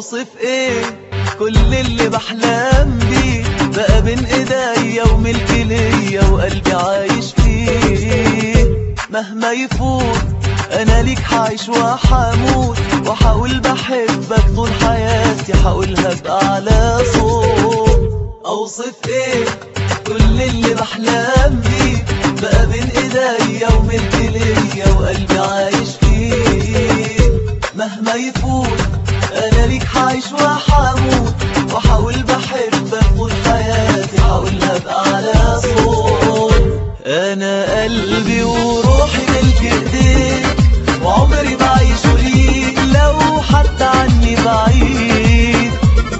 اوصف ايه كل اللي بحلم بيه بقى بين ايديا وملك ليا وقلبي عايش فيه مهما يفوت انا ليك حعيش وحموت وحاول بحبك طول حياتي حاولها بأعلى صوت اوصف ايه كل اللي بحلم بيه بقى بين ايديا وملك ليا وقلبي عايش فيه مهما يفوت انا ليك حعيش وحموت وحاول بحبك طول حياتي حاولها بأعلى صوت انا قلبي وروحي ملك ايديك وعمري بعيش ليك لو حتى عني بعيد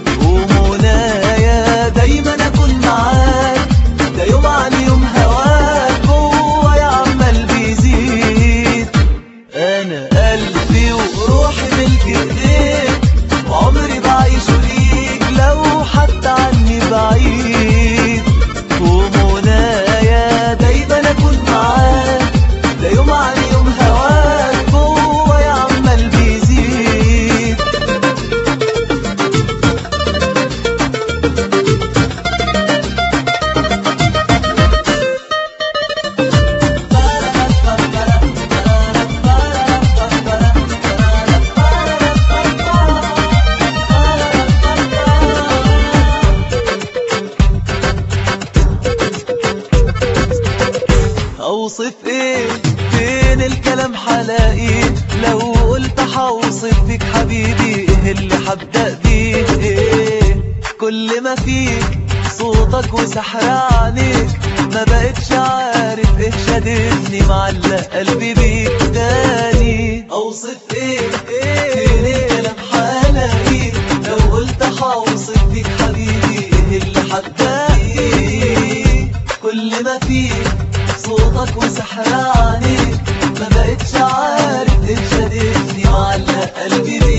ومنايا دايما اكون معاك ده يوم عن يوم هواك جوايا عمال بيزيد انا قلبي وروحي ملك ايديك وعمري بعيش ليك لو حتى عني بعيد ومنايا دايما اكون معاك ده يوم عن يوم هواك جوايا عمال بيزيد اوصف ايه فين الكلام حلاقيه لو قلت حوصف فيك حبيبي ايه اللي حبدأ بيه ايه كل ما فيك صوتك وسحر عينيك ما بقتش عارف ايه شددني معلق قلبي بيك تاني اوصف ايه ايه فين الكلام حلاقيه لو قلت حوصف فيك حبيبي ايه اللي حبدأ بيه كل ما فيك صوتك وسحر عينيك ما بقتش عارف ايه شددني معلق قلبي بيك